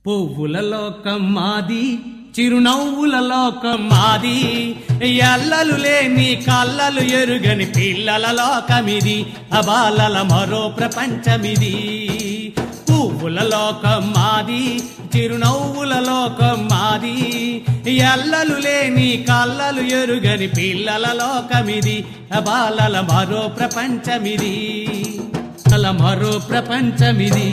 పువ్వుల లోకం మాది చిరునవ్వుల లోకం మాది ఎల్లలు లేని కళ్ళలు ఎరుగని పిల్లల లోకమిది అబాలల మరో ప్రపంచమిది పువ్వుల లోకం మాది చిరునవ్వుల లోకం మాది ఎల్లలు లేని కళ్ళలు ఎరుగని పిల్లల లోకమిది అబాలల మరో ప్రపంచమిది అల మరో ప్రపంచమిది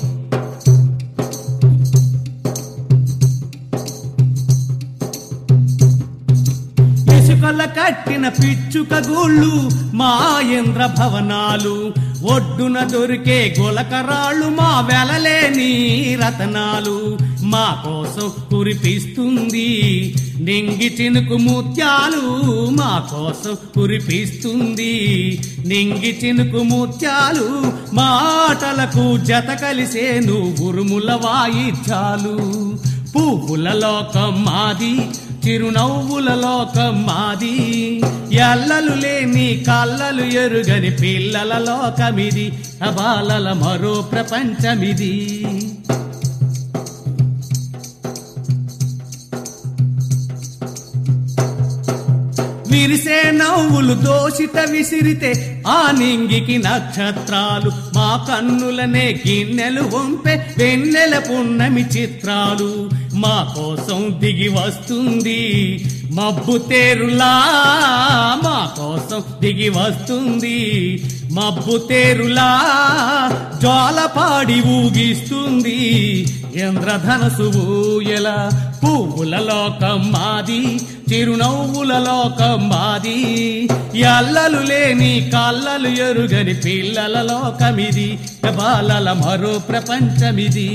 ఇసుకల కట్టిన పిచ్చుక గూళ్ళు మా ఇంద్ర భవనాలు ఒడ్డున దొరికే గులకరాళ్ళు మా వెలలేని రతనాలు మా కోసం కురిపిస్తుంది నింగి చినుకు ముత్యాలు మా కోసం కురిపిస్తుంది నింగి చినుకు ముత్యాలు మాటలకు జత కలిసేను ఉరుముల వాయిద్యాలు పువ్వుల లోకం మాది చిరునవ్వుల లోకం మాది ఎల్లలు లేని కళ్ళలు ఎరుగని పిల్లల లోకమిది అబాలల మరో ప్రపంచమిది విరిసే నవ్వులు దోషిత విసిరితే ఆ నింగికి నక్షత్రాలు మా కన్నులనే గిన్నెలు వంపే వెన్నెల పున్నమి చిత్రాలు మా కోసం దిగి వస్తుంది మబ్బు తేరులా మా కోసం దిగి వస్తుంది మబ్బు తేరులా జ్వాలపాడి ఊగిస్తుంది ఇంద్రధనసు ఊయల పువ్వుల లోకం మాది చిరునవ్వుల లోకం మాది ఎల్లలు లేని కళ్ళలు ఎరుగని పిల్లల లోకమిది బాలల మరో ప్రపంచమిది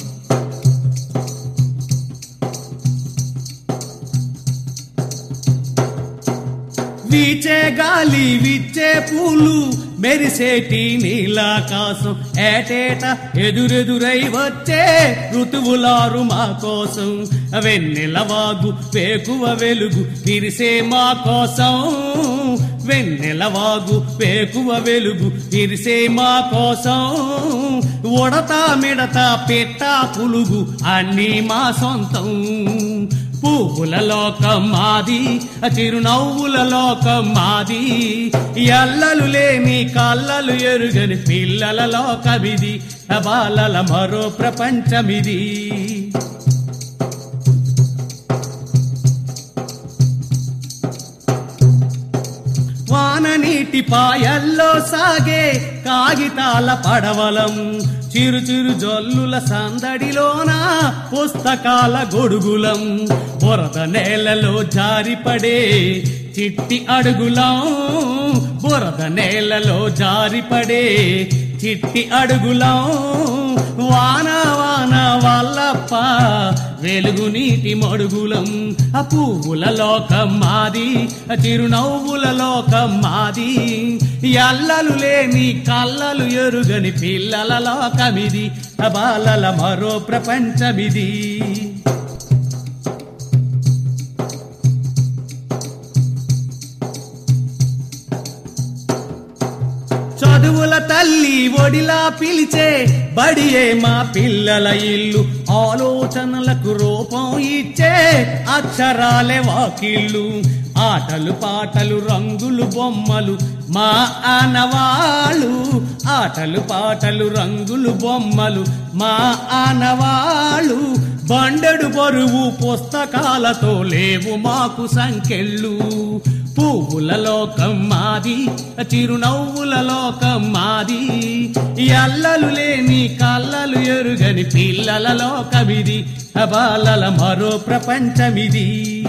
వీచే గాలి విచ్చే పూలు మెరిసేటి నీలాకాశం ఏటేట ఎదురెదురై వచ్చే ఋతువులారు మా కోసం వెన్నెల వాగు వేకువ వెలుగు విరిసే మా కోసం వెన్నెల వాగు వేకువ వెలుగు విరిసే మా కోసం ఉడత మిడత పెట్ట పులుగు అన్నీ మా సొంతం పువ్వుల లోకం మాది చిరునవ్వుల లోకం మాది ఎల్లలు లేని కళ్ళలు ఎరుగని పిల్లల లోకమిది బాలల మరో ప్రపంచమిది వాన నీటి పాయల్లో సాగే కాగితాల పడవలం చిరు చిరు జల్లుల సందడిలోన పుస్తకాల గొడుగులం బురద నేలలో జారిపడే చిట్టి అడుగులం బురద నేలలో జారిపడే చిట్టి అడుగులం వాన వాన వల్లప్ప వెలుగు నీటి మడుగులం ఆ పువ్వుల లోకం మాది ఆ చిరునవ్వుల లోకం మాది ఎల్లలు లేని కళ్ళలు ఎరుగని పిల్లల లోకమిది ఆ బాలల మరో ప్రపంచమిది చదువుల తల్లి ఒడిలా పిలిచే బడియే మా పిల్లల ఇల్లు ఆలోచనలకు రూపం ఇచ్చే అక్షరాలే వాకిళ్ళు ఆటలు పాటలు రంగులు బొమ్మలు మా ఆనవాళ్ళు ఆటలు పాటలు రంగులు బొమ్మలు మా ఆనవాళ్ళు బండెడు బరువు పుస్తకాలతో లేవు మాకు సంకెళ్ళు పువ్వుల లోకం మాది చిరునవ్వుల లోకం మాది ఎల్లలు లేని కళ్ళలు ఎరుగని పిల్లల లోకమిది అబాలల మరో ప్రపంచమిది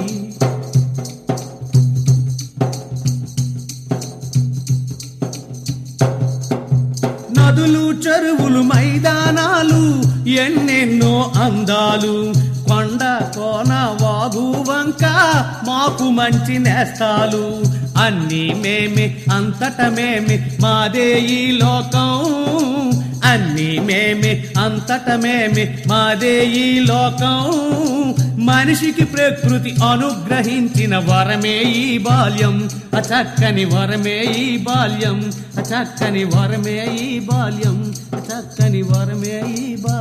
నదులు చెరువులు మైదానాలు ఎన్నెన్నో అందాలు కొండ కోన వాగు వంక మాకు మంచి నేస్తాలు అన్నీ మేమే అంతట మేమే మాదే ఈ లోకం అన్నీ మేమే అంతట మేమే మాదే ఈ లోకం మనిషికి ప్రకృతి అనుగ్రహించిన వరమే ఈ బాల్యం అచక్కని వరమే ఈ బాల్యం అచక్కని వరమే ఈ బాల్యం అచక్కని వరమే ఈ బాల్యం